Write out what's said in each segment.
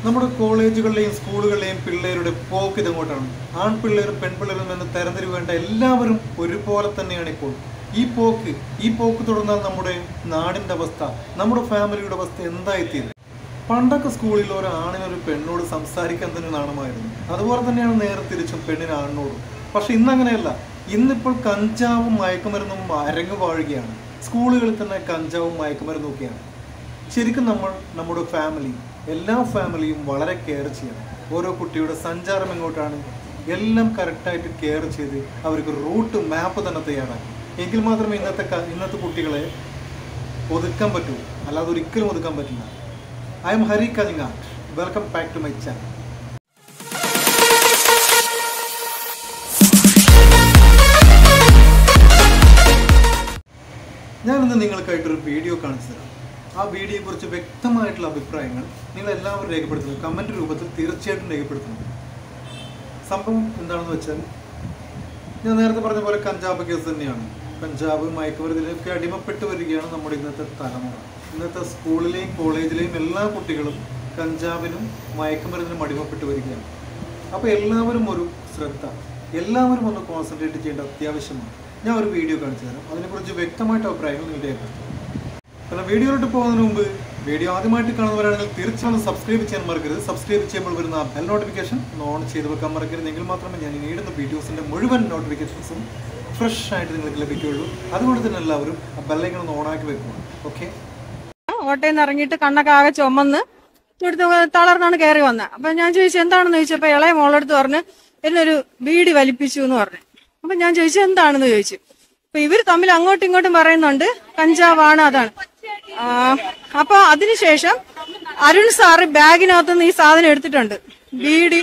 നമ്മുടെ കോളേജുകളിലെയും സ്കൂളുകളിലെയും പിള്ളേരുടെ പോക്ക് ഇതെങ്ങോട്ടാണ് ആൺപിള്ളേരും പെൺപിള്ളേരും എന്ന് തരംതിരിവേണ്ട എല്ലാവരും ഒരുപോലെ തന്നെയാണ് ഇപ്പോൾ ഈ പോക്ക് ഈ പോക്ക് തുടർന്നാൽ നമ്മുടെ നാടിന്റെ അവസ്ഥ നമ്മുടെ ഫാമിലിയുടെ അവസ്ഥ എന്തായിത്തീരും പണ്ടൊക്കെ സ്കൂളിൽ ഒരു ആണിനൊരു പെണ്ണോട് സംസാരിക്കാൻ തന്നെ നാണമായിരുന്നു അതുപോലെ തന്നെയാണ് നേരെ തിരിച്ചും പെണ്ണിന് ആണിനോടും പക്ഷെ ഇന്നങ്ങനെയല്ല ഇന്നിപ്പോൾ കഞ്ചാവും മയക്കുമരുന്നും അരങ്ങ് വാഴുകയാണ് സ്കൂളുകളിൽ തന്നെ കഞ്ചാവും മയക്കുമരുന്നും ഒക്കെയാണ് ശരിക്കും നമ്മൾ നമ്മുടെ ഫാമിലി എല്ലാ ഫാമിലിയും വളരെ കെയർ ചെയ്യണം ഓരോ കുട്ടിയുടെ സഞ്ചാരം എങ്ങോട്ടാണ് എല്ലാം കറക്റ്റായിട്ട് കെയർ ചെയ്ത് അവർക്ക് റൂട്ട് മാപ്പ് തന്നെ തയ്യാറാക്കി എങ്കിൽ മാത്രമേ ഇന്നത്തെ ക- ഇന്നത്തെ കുട്ടികളെ ഒതുക്കാൻ പറ്റൂ അല്ലാതെ ഒരിക്കലും ഒതുക്കാൻ പറ്റില്ല I M Hari Kalingatt welcome back to my channel ഞാനിന്ന് നിങ്ങൾക്കായിട്ടൊരു വീഡിയോ കാണിച്ചു തരാം ആ വീഡിയോയെ കുറിച്ച് വ്യക്തമായിട്ടുള്ള അഭിപ്രായങ്ങൾ നിങ്ങൾ എല്ലാവരും രേഖപ്പെടുത്തുന്നു കമന്റ് രൂപത്തിൽ തീർച്ചയായിട്ടും രേഖപ്പെടുത്തണം സംഭവം എന്താണെന്ന് വെച്ചാൽ ഞാൻ നേരത്തെ പറഞ്ഞ പോലെ കഞ്ചാബ് കേസ് തന്നെയാണ് കഞ്ചാബ് മയക്കുമരുന്നിലൊക്കെ അടിമപ്പെട്ട് വരികയാണ് നമ്മുടെ ഇന്നത്തെ തലമുറ ഇന്നത്തെ സ്കൂളിലെയും കോളേജിലെയും എല്ലാ കുട്ടികളും കഞ്ചാബിനും മയക്കുമരുന്നിനും അടിമപ്പെട്ട് വരികയാണ് അപ്പോൾ എല്ലാവരും ഒരു ശ്രദ്ധ എല്ലാവരും ഒന്ന് കോൺസെൻട്രേറ്റ് ചെയ്യേണ്ട അത്യാവശ്യമാണ് ഞാൻ ഒരു വീഡിയോ കാണിച്ചു തരാം അതിനെക്കുറിച്ച് വ്യക്തമായിട്ട് അഭിപ്രായങ്ങൾ നിങ്ങൾ രേഖപ്പെടുത്തും കാരണം വീഡിയോയിലോട്ട് പോകുന്നതിന് മുമ്പ് വീഡിയോ ആദ്യമായിട്ട് കാണുന്നവരാണെങ്കിൽ തീർച്ചയായും സബ്സ്ക്രൈബ് ചെയ്യാൻ മറക്കരുത് സബ്സ്ക്രൈബ് ചെയ്യുമ്പോൾ വരുന്ന ആ ബെൽ നോട്ടിഫിക്കേഷൻ ഓൺ ചെയ്ത് വെക്കാൻ മറക്കരുത് എങ്കിൽ മാത്രമേ ഞാൻ ഇനി ഇടുന്ന വീഡിയോസിന്റെ മുഴുവൻ നോട്ടിഫിക്കേഷൻസും ഫ്രഷ് ആയിട്ട് നിങ്ങൾക്ക് ലഭിക്കുകയുള്ളൂ അതുകൊണ്ട് തന്നെ എല്ലാവരും ആ ബെല്ലൈക്കൺ ഒന്ന് ഓണാക്കി വെക്കുക ഓക്കെ ഓട്ടയിൽ നിന്ന് ഇറങ്ങിയിട്ട് കണ്ണൊക്കെ ആകെ ചുമന്ന് ഇവിടുത്തെ തളർന്നാണ് കയറി വന്നത് അപ്പൊ ഞാൻ ചോദിച്ചു എന്താണെന്ന് ചോദിച്ചപ്പോ ഇളയ മോളെടുത്ത് പറഞ്ഞ് എന്നൊരു ബീഡി വലിപ്പിച്ചു എന്ന് പറഞ്ഞു അപ്പൊ ഞാൻ ചോദിച്ചു എന്താണെന്ന് ചോദിച്ചു അപ്പൊ ഇവര് തമ്മിൽ അങ്ങോട്ടും ഇങ്ങോട്ടും പറയുന്നുണ്ട് കഞ്ചാവാണ് അതാണ് ആ, അപ്പൊ അതിനുശേഷം അരുൺ സാറ് ബാഗിനകത്തുനിന്ന് ഈ സാധനം എടുത്തിട്ടുണ്ട് ബീഡി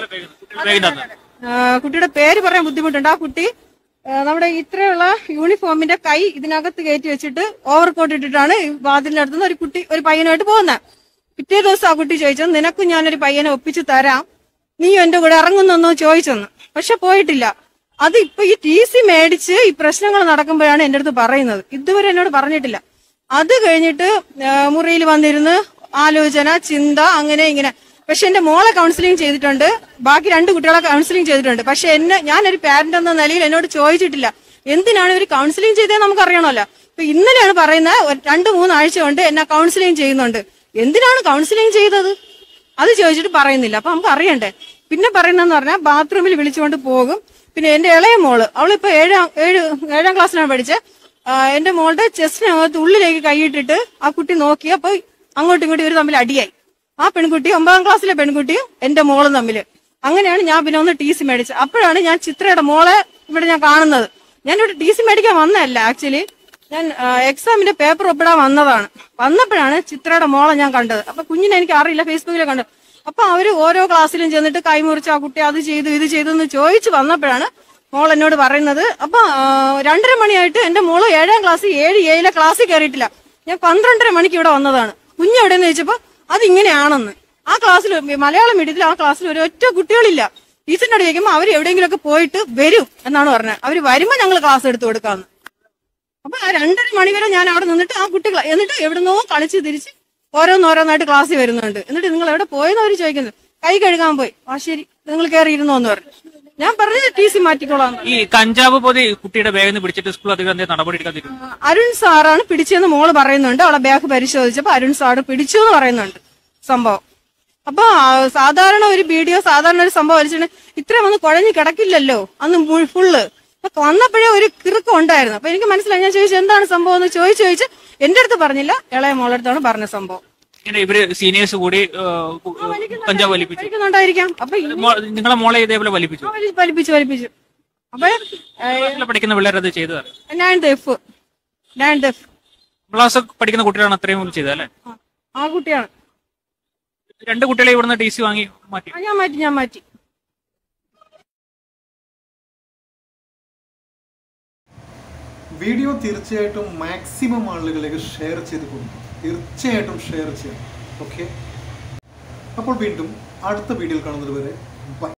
ആ, കുട്ടിയുടെ പേര് പറയാൻ ബുദ്ധിമുട്ടുണ്ട് ആ കുട്ടി ആ, നമ്മുടെ ഇത്രയുള്ള യൂണിഫോമിന്റെ കൈ ഇതിനകത്ത് കയറ്റി വെച്ചിട്ട് ഓവർകോട്ട് ഇട്ടിട്ടാണ് ഈ വാതിലിന്റെ അടുത്തുനിന്ന് ഒരു കുട്ടി ഒരു പയ്യനായിട്ട് പോകുന്നത് പിറ്റേ ദിവസം ആ കുട്ടി ചോദിച്ചത് നിനക്കും ഞാനൊരു പയ്യനെ ഒപ്പിച്ച് തരാം നീ എന്റെ കൂടെ ഇറങ്ങുന്നൊന്നോ ചോദിച്ചെന്ന് പക്ഷെ പോയിട്ടില്ല അത് ഇപ്പൊ ഈ ടി സി മേടിച്ച് ഈ പ്രശ്നങ്ങൾ നടക്കുമ്പോഴാണ് എന്റെ അടുത്ത് പറയുന്നത് ഇതുവരെ എന്നോട് പറഞ്ഞിട്ടില്ല അത് കഴിഞ്ഞിട്ട് മുറിയിൽ വന്നിരുന്ന് ആലോചന ചിന്ത അങ്ങനെ ഇങ്ങനെ പക്ഷെ എന്റെ മോളെ കൗൺസിലിംഗ് ചെയ്തിട്ടുണ്ട് ബാക്കി രണ്ട് കുട്ടികളെ കൗൺസിലിംഗ് ചെയ്തിട്ടുണ്ട് പക്ഷെ എന്നെ ഞാനൊരു പാരന്റ് എന്ന നിലയിൽ എന്നോട് ചോദിച്ചിട്ടില്ല എന്തിനാണ് ഇവർ കൗൺസിലിംഗ് ചെയ്തതെന്ന് നമുക്ക് അറിയണമല്ലോ ഇപ്പൊ ഇന്നലെയാണ് പറയുന്നത് ഒരു രണ്ട് മൂന്നാഴ്ച കൊണ്ട് എന്നെ കൗൺസിലിംഗ് ചെയ്യുന്നുണ്ട് എന്തിനാണ് കൗൺസിലിംഗ് ചെയ്തത് അത് ചോദിച്ചിട്ട് പറയുന്നില്ല അപ്പൊ നമുക്ക് അറിയണ്ടേ പിന്നെ പറയുന്നതെന്ന് പറഞ്ഞാൽ ബാത്റൂമിൽ വിളിച്ചുകൊണ്ട് പോകും പിന്നെ എന്റെ ഇളയ മോള് അവളിപ്പോ ഏഴാം ഏഴ് ഏഴാം ക്ലാസ്സിലാണ് പഠിച്ചത് ആ, എന്റെ മോളുടെ ചെസ്റ്റിനകത്ത് ഉള്ളിലേക്ക് കൈയിട്ടിട്ട് ആ കുട്ടി നോക്കി അപ്പൊ അങ്ങോട്ടും ഇങ്ങോട്ടും ഇവർ തമ്മിൽ അടിയായി ആ പെൺകുട്ടി ഒമ്പതാം ക്ലാസ്സിലെ പെൺകുട്ടിയും എന്റെ മോളും തമ്മില് അങ്ങനെയാണ് ഞാൻ പിന്നെ ഒന്ന് ടി സി മേടിച്ചത് അപ്പോഴാണ് ഞാൻ ചിത്രയുടെ മോളെ ഇവിടെ ഞാൻ കാണുന്നത് ഞാൻ ഇവിടെ ടി സി മേടിക്കാൻ വന്നതല്ല ആക്ച്വലി ഞാൻ ആ, എക്സാമിന്റെ പേപ്പർ ഒപ്പിടാൻ വന്നതാണ് വന്നപ്പോഴാണ് ചിത്രയുടെ മോളെ ഞാൻ കണ്ടത് അപ്പൊ കുഞ്ഞിനെ എനിക്ക് അറിയില്ല ഫേസ്ബുക്കിൽ കണ്ടത് അപ്പൊ അവര് ഓരോ ക്ലാസ്സിലും ചെന്നിട്ട് കൈമുറിച്ച് ആ കുട്ടി അത് ചെയ്തു ഇത് ചെയ്തു എന്ന് ചോദിച്ചു വന്നപ്പോഴാണ് മോൾ എന്നോട് പറയുന്നത് അപ്പൊ ആ, രണ്ടര മണിയായിട്ട് എന്റെ മോള് ഏഴാം ക്ലാസ് ഏഴ് ഏഴിലെ ക്ലാസ്സിൽ കയറിയിട്ടില്ല ഞാൻ പന്ത്രണ്ടര മണിക്ക് ഇവിടെ വന്നതാണ് കുഞ്ഞ് എവിടെയെന്ന് ചോദിച്ചപ്പോ അതിങ്ങനെയാണെന്ന് ആ ക്ലാസ്സിൽ മലയാളം മീഡിയത്തിൽ ആ ക്ലാസ്സിൽ ഒരു ഒറ്റ കുട്ടികളില്ല ടീച്ചറിനോട് ചോദിക്കുമ്പോൾ അവർ എവിടെയെങ്കിലുമൊക്കെ പോയിട്ട് വരും എന്നാണ് പറഞ്ഞത് അവർ വരുമ്പോൾ ഞങ്ങൾ ക്ലാസ് എടുത്തു കൊടുക്കാന്ന് അപ്പൊ ആ രണ്ടര മണി വരെ ഞാൻ അവിടെ നിന്നിട്ട് ആ കുട്ടികൾ എന്നിട്ട് എവിടുന്നോ കളിച്ച് തിരിച്ച് ഓരോന്നോരോന്നായിട്ട് ക്ലാസ്സിൽ വരുന്നുണ്ട് എന്നിട്ട് നിങ്ങൾ എവിടെ പോയെന്ന് അവർ ചോദിക്കുന്നത് കൈ കഴുകാൻ പോയി ആ ശരി നിങ്ങൾ കയറി ഇരുന്നോ എന്ന് പറഞ്ഞു ഞാൻ പറഞ്ഞത് ടി സി മാറ്റിക്കോളാം ഈ കഞ്ചാവ് പൊതി കുട്ടിയുടെ ബാഗിൽ നിന്ന് പിടിച്ചിട്ട് സ്കൂൾ അധികം എന്തേ നടപടി എടുക്കാതിരുന്നു അരുൺ സാറാണ് പിടിച്ചതെന്ന് മോള് പറയുന്നുണ്ട് അവളെ ബാഗ് പരിശോധിച്ചപ്പോ അരുൺ സാറ് പിടിച്ചു എന്ന് പറയുന്നുണ്ട് സംഭവം അപ്പൊ ആ, സാധാരണ ഒരു വീഡിയോ സാധാരണ ഒരു സംഭവം വലിച്ചിട്ട് ഇത്രയും ഒന്ന് കുഴഞ്ഞു കിടക്കില്ലല്ലോ അന്ന് മു- ഫുള്ള് അപ്പൊ വന്നപ്പോഴേ ഒരു കിറുക്കം ഉണ്ടായിരുന്നു അപ്പൊ എനിക്ക് മനസ്സിലായി ഞാൻ ചോദിച്ചു എന്താണ് സംഭവം എന്ന് ചോദിച്ചു ചോദിച്ച് എന്റെ അടുത്ത് പറഞ്ഞില്ല ഇളയ മോളുടെ അടുത്താണ് പറഞ്ഞ സംഭവം ഇങ്ങനെ ഇവര് സീനിയേഴ്സ് കൂടി ഏ, കു- കഞ്ചാവ് വലിപ്പിച്ചു കഴിക്കുന്നുണ്ടായിരിക്കാം അപ്പൊ ഈ- മോ- നിങ്ങളെ മോളെ ഇതേപോലെ വലിപ്പിച്ചു ആ, വലി- വലിപ്പിച്ചു വലിപ്പിച്ചു അപ്പൊ ക്ലാസ്സിൽ പഠിക്കുന്ന പിള്ളേർ അത് ചെയ്തത് ninth F ninth F class പഠിക്കുന്ന കുട്ടികളാണ് അത്രയും ചെയ്തത് അല്ലെ ആ കുട്ടിയാണ് രണ്ട് കുട്ടികളെ ഇവിടുന്ന് ടി സി വാങ്ങി മാറ്റി ആ, ഞാൻ മാറ്റി ഞാൻ മാറ്റി വീഡിയോ തീർച്ചയായിട്ടും മാക്സിമം ആളുകളിലേക്ക് ഷെയർ ചെയ്ത് കൊടുക്കും തീർച്ചയായിട്ടും ഷെയർ ചെയ്യണം ഓക്കെ അപ്പോൾ വീണ്ടും അടുത്ത വീഡിയോയിൽ കാണുന്നത് വരെ ബൈ